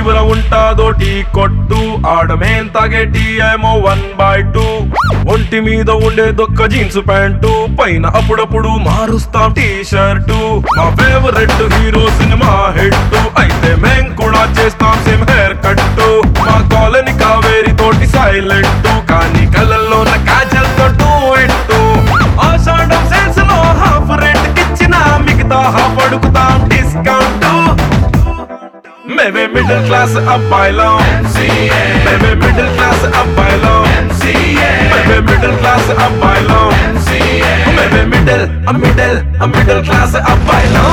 చివర ఉంటాదో టీ కొట్టు ఆడమేం తాగే టీ ఏమో వన్ బై టూ ఒంటి మీద ఉండే దొక్క జీన్స్ ప్యాంటు పైన అప్పుడప్పుడు మారుస్తాం టీ షర్టు మా ఫేవరెట్ హీరో సినిమా హిట్ అయితే మేం కూడా చేస్తాం సేమ్ హెయిర్ కట్ మా కాలనీ కావేరి తోటి సైలెంట్ కానీ కళ్ళల్లోన కాజల్ తోటు ఎట్టు ఆషాఢం సేల్స్ లో హాఫ్ రేట్ కిచ్చిన మిగతా హాఫ్ అడుగుతాం డిస్కౌంట్ మేమే మిడిల్ క్లాస్ అబ్బాయిలం మేమే మిడిల్ క్లాస్ అబ్బాయిలం మేమే మిడిల్ క్లాస్ అబ్బాయిలం మేమే మిడిల్ మిడిల్ మిడిల్ క్లాస్ అబ్బాయిలం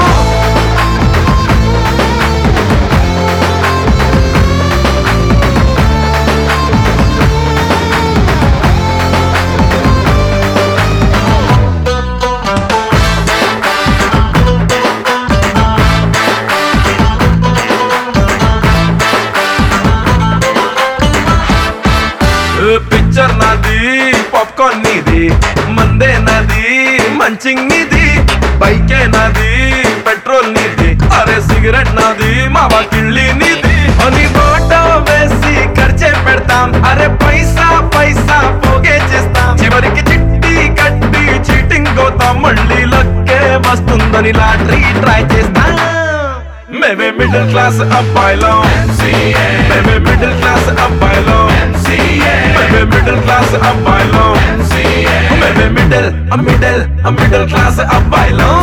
పిక్చర్ నాది పాప్కార్న్ నీది మందే నాది మంచింగ్ నీది బైకే నాది పెట్రోల్ నీది అరే సిగరెట్ నాది మా కిళ్ళి నీది అని బాట వేసి ఖర్చే పెడతాం అరే పైసా పైసా పోగే చేస్తాం చివరికి చిట్టి కట్టి చీటింగ్ పోతాం మళ్ళీ లక్కే వస్తుందని లాటరీ ట్రై చేస్తాం మేమే మిడిల్ క్లాస్ అబ్బాయిలం మేమే మిడిల్ క్లాస్ అబ్బాయిలం మేమే మిడిల్ క్లాస్ అబ్బాయిలం మేమే మిడిల్ మిడిల్ మిడిల్ క్లాస్ అబ్బాయిలం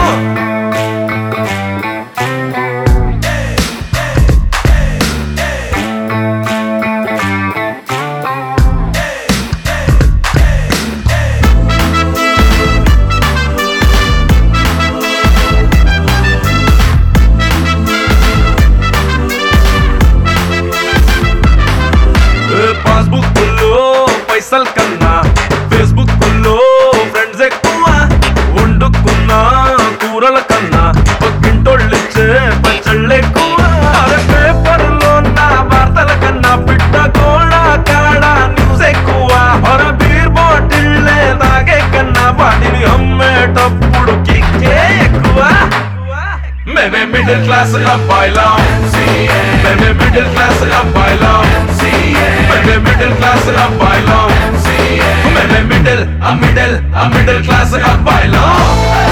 పాస్బుక్ లో పైసల్ కన్నా ఫేస్బుక్ లో ఫ్రెండ్స్ ఎక్కువ వండుకున్న కూరల కన్నా పక్కింటోళ్ళిచ్చే పచ్చళ్ళు ఎక్కువ అరే పేపర్ లో నా వార్తల కన్నా పిట్ట గోళ కాడ న్యూస్ ఎక్కువ అర బీర్ బాటిల్ తాగే కన్నా వాటిని అమ్మేటప్పుడు కిక్కే ఎక్కువ మేమే మిడిల్ క్లాస్ అబ్బాయిలం మేమే మిడిల్ క్లాస్ అబ్బాయిలం మేమే మిడిల్ క్లాస్ అబ్బాయిలం మేమే మిడిల్ ఆ మిడిల్ ఆ మిడిల్ క్లాస్ అబ్బాయిలం